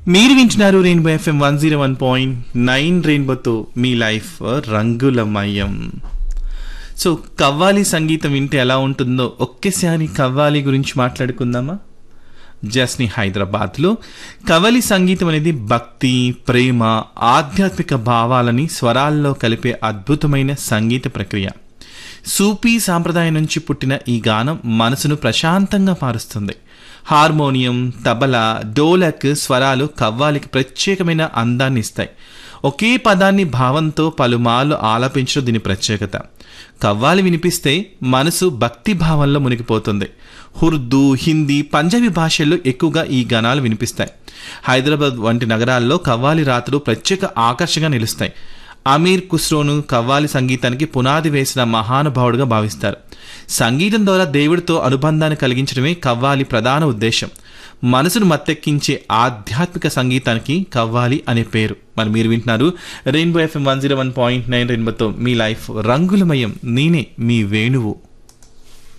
మీరు వింటున్నారు Rainbow FM one zero one point nine రెయిన్బోతో మీ లైఫ్ రంగులమయం సో కవ్వాలి సంగీతం వింటే ఎలా ఉంటుందో ఒక్కసారి కవ్వాలి గురించి మాట్లాడుకుందామా జస్ని హైదరాబాద్లో కవలి సంగీతం అనేది భక్తి ప్రేమ ఆధ్యాత్మిక భావాలని స్వరాల్లో కలిపే అద్భుతమైన సంగీత ప్రక్రియ సూఫీ సాంప్రదాయం నుంచి పుట్టిన ఈ గానం మనసును ప్రశాంతంగా మారుస్తుంది హార్మోనియం తబలా డోలక్ స్వరాలు కవ్వాలికి ప్రత్యేకమైన అందాన్ని ఇస్తాయి ఒకే పదాన్ని భావంతో పలుమార్లు ఆలపించడం దీని ప్రత్యేకత కవ్వాలి వినిపిస్తే మనసు భక్తి భావంలో మునిగిపోతుంది ఉర్దూ హిందీ పంజాబీ భాషల్లో ఎక్కువగా ఈ గణాలు వినిపిస్తాయి హైదరాబాద్ వంటి నగరాల్లో కవ్వాలి రాత్రులు ప్రత్యేక ఆకర్షగా నిలుస్తాయి అమీర్ ఖుస్రోను కవ్వాలి సంగీతానికి పునాది వేసిన మహానుభావుడుగా భావిస్తారు సంగీతం ద్వారా దేవుడితో అనుబంధాన్ని కలిగించడమే కవ్వాలి ప్రధాన ఉద్దేశం మనసును మత్తెక్కించే ఆధ్యాత్మిక సంగీతానికి కవ్వాలి అనే పేరు మరి మీరు వింటున్నారు Rainbow FM one zero one point nine రెయిన్బోతో మీ లైఫ్ రంగులమయం నేనే మీ వేణువు